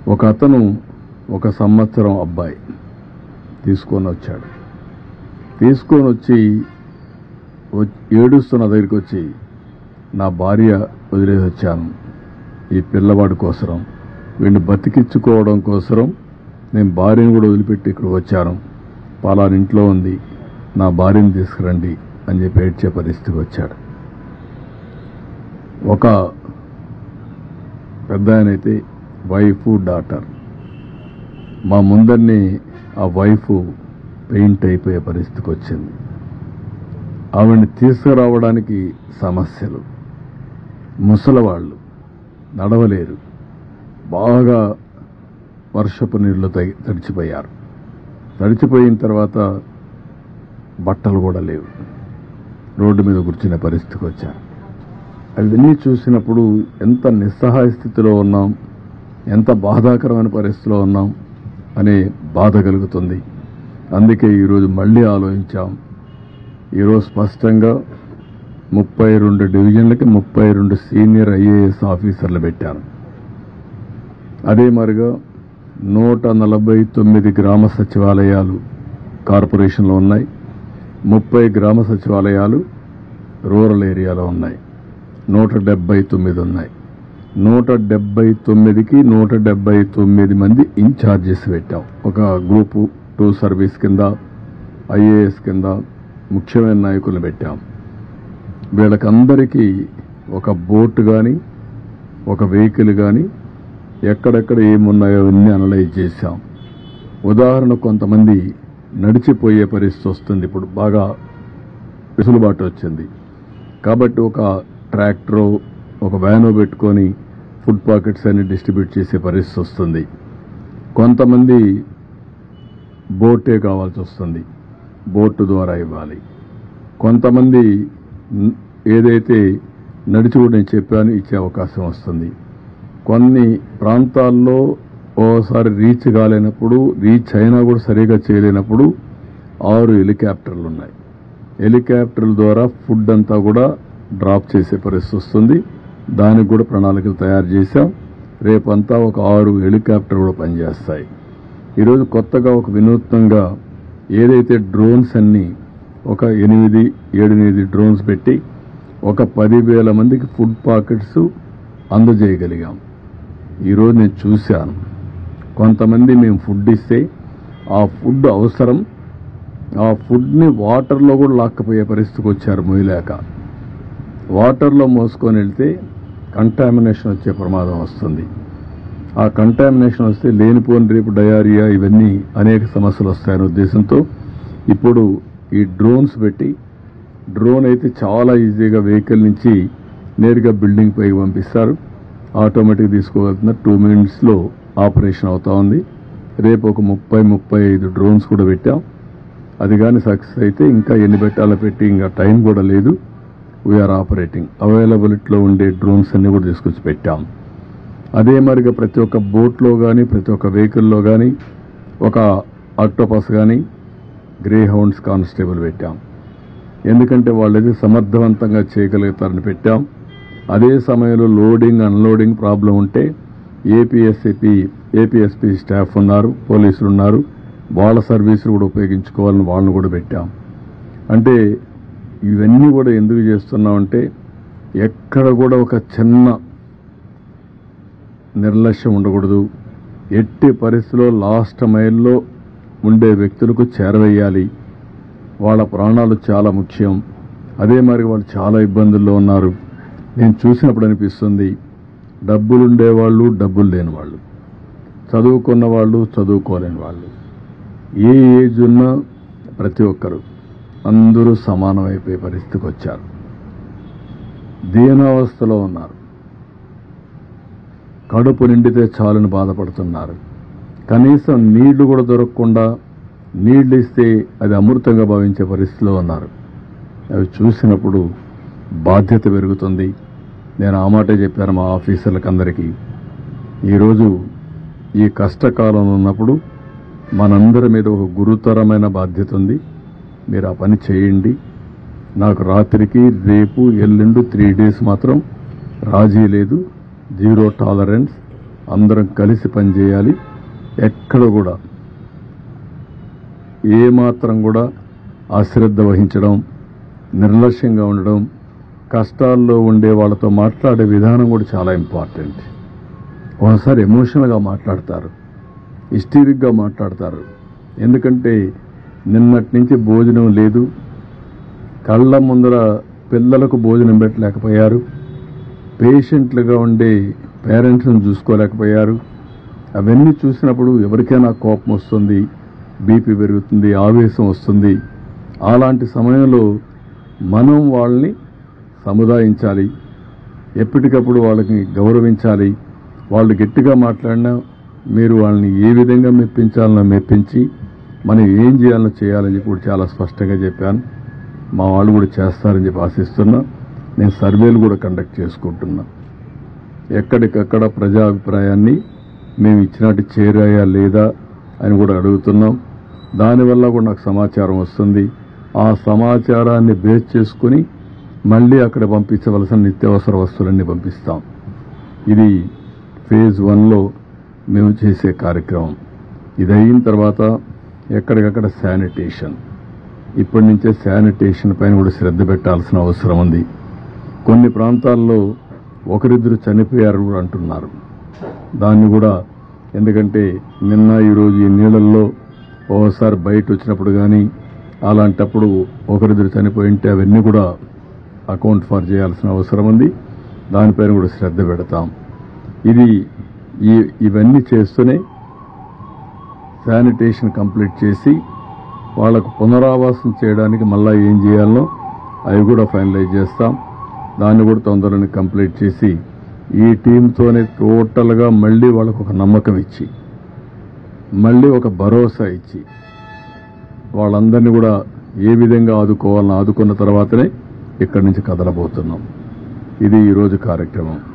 ఒక అతను ఒక సంవత్సరం అబ్బాయి తీసుకొని వచ్చాడు తీసుకొని వచ్చి వ- ఏడుస్తున్న దగ్గరికి వచ్చి నా భార్య వదిలేసి వచ్చాను ఈ పిల్లవాడి కోసరం వీడిని బతికించుకోవడం కోసరం నేను భార్యను కూడా వదిలిపెట్టి ఇక్కడ వచ్చాను పలానా ఇంట్లో ఉంది నా భార్యను తీసుకురండి అని చెప్పి ఏడ్చే పరిస్థితికి వచ్చాడు ఒక పెద్ద ఆయన అయితే వైఫ్ డాటర్ మా ముందరిని ఆ వైఫ్ పెయింట్ అయిపోయే పరిస్థితికి వచ్చింది ఆవిడని తీసుకురావడానికి సమస్యలు ముసలవాళ్ళు నడవలేరు బాగా వర్షపు నీళ్లు తగి- తడిచిపోయారు తడిచిపోయిన తర్వాత బట్టలు కూడా లేవు రోడ్డు మీద కూర్చునే పరిస్థితికి వచ్చారు అవన్నీ చూసినప్పుడు ఎంత నిస్సహాయ స్థితిలో ఉన్నాం ఎంత బాధాకరమైన పరిస్థితిలో ఉన్నాం అనే బాధ కలుగుతుంది అందుకే ఈరోజు మళ్ళీ ఆలోచించాం ఈరోజు స్పష్టంగా ముప్పై రెండు డివిజన్లకి ముప్పై రెండు సీనియర్ ఐఏఎస్ ఆఫీసర్లు పెట్టాను అదే మరిగా నూట నలభై తొమ్మిది గ్రామ సచివాలయాలు కార్పొరేషన్లో ఉన్నాయి ముప్పై గ్రామ సచివాలయాలు రూరల్ ఏరియాలో ఉన్నాయి నూట డెబ్బై తొమ్మిది ఉన్నాయి నూట డెబ్బై తొమ్మిదికి నూట డెబ్బై తొమ్మిది మంది ఇన్ఛార్జెస్ పెట్టాం ఒక గ్రూపు టూ సర్వీస్ కింద ఐఏఎస్ కింద ముఖ్యమైన నాయకులను పెట్టాం వీళ్ళకందరికీ ఒక బోట్ కానీ ఒక వెహికల్ కానీ ఎక్కడెక్కడ ఏమున్నాయో అవన్నీ అనలైజ్ చేశాం ఉదాహరణ కొంతమంది నడిచిపోయే పరిస్థితి వస్తుంది ఇప్పుడు బాగా వెసులుబాటు వచ్చింది కాబట్టి ఒక ట్రాక్టరో ఒక వ్యానో పెట్టుకొని ఫుడ్ పాకెట్స్ అన్ని డిస్ట్రిబ్యూట్ చేసే పరిస్థితి వస్తుంది కొంతమంది బోటే కావాల్సి వస్తుంది బోటు ద్వారా ఇవ్వాలి కొంతమంది న్- ఏదైతే నడిచి కూడా నేను చెప్పాను ఇచ్చే అవకాశం వస్తుంది కొన్ని ప్రాంతాల్లో ఓసారి రీచ్ కాలేనప్పుడు రీచ్ అయినా కూడా సరిగా చేయలేనప్పుడు ఆరు హెలికాప్టర్లు ఉన్నాయి హెలికాప్టర్ల ద్వారా ఫుడ్ అంతా కూడా డ్రాప్ చేసే పరిస్థితి వస్తుంది దానికి కూడా ప్రణాళికలు తయారు చేశాం రేపంతా ఒక ఆరు హెలికాప్టర్ కూడా పనిచేస్తాయి ఈరోజు కొత్తగా ఒక వినూత్నంగా ఏదైతే డ్రోన్స్ అన్ని ఒక ఎనిమిది ఏడెనిమిది డ్రోన్స్ పెట్టి ఒక పదివేల మందికి ఫుడ్ పాకెట్స్ అందజేయగలిగాం ఈరోజు నేను చూశాను కొంతమంది మేము ఫుడ్ ఇస్తే ఆ ఫుడ్ అవసరం ఆ ఫుడ్ని వాటర్లో కూడా లాక్కపోయే పరిస్థితికి వచ్చారు మొయ్యలేక వాటర్లో మోసుకొని వెళ్తే కంటామినేషన్ వచ్చే ప్రమాదం వస్తుంది ఆ కంటామినేషన్ వస్తే లేనిపోని రేపు డయారియా ఇవన్నీ అనేక సమస్యలు వస్తాయనే ఉద్దేశంతో ఇప్పుడు ఈ డ్రోన్స్ పెట్టి డ్రోన్ అయితే చాలా ఈజీగా వెహికల్ నుంచి నేరుగా బిల్డింగ్ పైకి పంపిస్తారు ఆటోమేటిక్ తీసుకోగలుగుతున్న టూ మినిట్స్లో ఆపరేషన్ అవుతా ఉంది రేపు ఒక ముప్పై ముప్పై ఐదు డ్రోన్స్ కూడా పెట్టాం అది కానీ సక్సెస్ అయితే ఇంకా ఎన్ని పెట్టాలో పెట్టి ఇంకా టైం కూడా లేదు వీఆర్ ఆపరేటింగ్ అవైలబిలిటీలో ఉండే డ్రోన్స్ అన్ని కూడా తీసుకొచ్చి పెట్టాం అదే మరిగా ప్రతి ఒక్క బోట్లో కానీ ప్రతి ఒక్క వెహికల్లో కానీ ఒక ఆక్టోపస్ కానీ గ్రే హౌండ్స్ కానిస్టేబుల్ పెట్టాం ఎందుకంటే వాళ్ళది సమర్థవంతంగా చేయగలుగుతారని పెట్టాం అదే సమయంలో లోడింగ్ అన్లోడింగ్ ప్రాబ్లం ఉంటే ఏపీఎస్సిపి ఏపీఎస్పి స్టాఫ్ ఉన్నారు పోలీసులు ఉన్నారు వాళ్ళ సర్వీసులు కూడా ఉపయోగించుకోవాలని వాళ్ళని కూడా పెట్టాం అంటే ఇవన్నీ కూడా ఎందుకు చేస్తున్నామంటే ఎక్కడ కూడా ఒక చిన్న నిర్లక్ష్యం ఉండకూడదు ఎట్టి పరిస్థితిలో లాస్ట్ మైల్లో ఉండే వ్యక్తులకు చేరవేయాలి వాళ్ళ ప్రాణాలు చాలా ముఖ్యం అదే మరి వాళ్ళు చాలా ఇబ్బందుల్లో ఉన్నారు నేను చూసినప్పుడు అనిపిస్తుంది డబ్బులుండే వాళ్ళు డబ్బులు లేని వాళ్ళు చదువుకున్న వాళ్ళు చదువుకోలేని వాళ్ళు ఏ ఏజ్ ఉన్నా ప్రతి ఒక్కరు అందరూ సమానమైపోయే పరిస్థితికి వచ్చారు దీనావస్థలో ఉన్నారు కడుపు నిండితే చాలని బాధపడుతున్నారు కనీసం నీళ్లు కూడా దొరకకుండా నీళ్లు ఇస్తే అది అమృతంగా భావించే పరిస్థితిలో ఉన్నారు అవి చూసినప్పుడు బాధ్యత పెరుగుతుంది నేను ఆ మాటే చెప్పాను మా ఆఫీసర్లకు అందరికీ ఈరోజు ఈ కష్టకాలంలో ఉన్నప్పుడు మనందరి మీద ఒక గురుతరమైన బాధ్యత ఉంది మీరు ఆ పని చేయండి నాకు రాత్రికి రేపు ఎల్లుండు త్రీ డేస్ మాత్రం రాజీ లేదు జీరో టాలరెన్స్ అందరం కలిసి పనిచేయాలి ఎక్కడ కూడా ఏమాత్రం కూడా అశ్రద్ధ వహించడం నిర్లక్ష్యంగా ఉండడం కష్టాల్లో ఉండే వాళ్ళతో మాట్లాడే విధానం కూడా చాలా ఇంపార్టెంట్ ఒకసారి ఎమోషనల్గా మాట్లాడతారు హిస్టీరిక్గా మాట్లాడతారు ఎందుకంటే నిన్నటి నుంచి భోజనం లేదు కళ్ళ ముందర పిల్లలకు భోజనం పెట్టలేకపోయారు పేషెంట్లుగా ఉండే పేరెంట్స్ని చూసుకోలేకపోయారు అవన్నీ చూసినప్పుడు ఎవరికైనా కోపం వస్తుంది బీపీ పెరుగుతుంది ఆవేశం వస్తుంది అలాంటి సమయంలో మనం వాళ్ళని సముదాయించాలి ఎప్పటికప్పుడు వాళ్ళకి గౌరవించాలి వాళ్ళు గట్టిగా మాట్లాడినా మీరు వాళ్ళని ఏ విధంగా మెప్పించాలనో మెప్పించి మనం ఏం చేయాలో చేయాలని చెప్పి కూడా చాలా స్పష్టంగా చెప్పాను మా వాళ్ళు కూడా చేస్తారని చెప్పి ఆశిస్తున్నా నేను సర్వేలు కూడా కండక్ట్ చేసుకుంటున్నా ఎక్కడికక్కడ ప్రజాభిప్రాయాన్ని మేము ఇచ్చినట్టు చేరాయా లేదా అని కూడా అడుగుతున్నాం దానివల్ల కూడా నాకు సమాచారం వస్తుంది ఆ సమాచారాన్ని బేస్ చేసుకుని మళ్ళీ అక్కడ పంపించవలసిన నిత్యావసర వస్తువులన్నీ పంపిస్తాం ఇది ఫేజ్ వన్లో మేము చేసే కార్యక్రమం ఇది అయిన తర్వాత ఎక్కడికక్కడ శానిటేషన్ ఇప్పటి నుంచే శానిటేషన్ పైన కూడా శ్రద్ధ పెట్టాల్సిన అవసరం ఉంది కొన్ని ప్రాంతాల్లో ఒకరిద్దరు చనిపోయారు కూడా అంటున్నారు దాన్ని కూడా ఎందుకంటే నిన్న ఈరోజు ఈ నీళ్ళల్లో ఓసారి బయట వచ్చినప్పుడు కానీ అలాంటప్పుడు ఒకరిద్దరు చనిపోయి ఉంటే అవన్నీ కూడా అకౌంట్ ఫర్ చేయాల్సిన అవసరం ఉంది దానిపైన కూడా శ్రద్ధ పెడతాం ఇది ఈ ఇవన్నీ చేస్తూనే శానిటేషన్ కంప్లీట్ చేసి వాళ్ళకు పునరావాసం చేయడానికి మళ్ళీ ఏం చేయాలనో అవి కూడా ఫైనలైజ్ చేస్తాం దాన్ని కూడా తొందరని కంప్లీట్ చేసి ఈ టీంతోనే టోటల్గా మళ్ళీ వాళ్ళకు ఒక నమ్మకం ఇచ్చి మళ్ళీ ఒక భరోసా ఇచ్చి వాళ్ళందరినీ కూడా ఏ విధంగా ఆదుకోవాలని ఆదుకున్న తర్వాతనే ఇక్కడి నుంచి కదలబోతున్నాం ఇది ఈరోజు కార్యక్రమం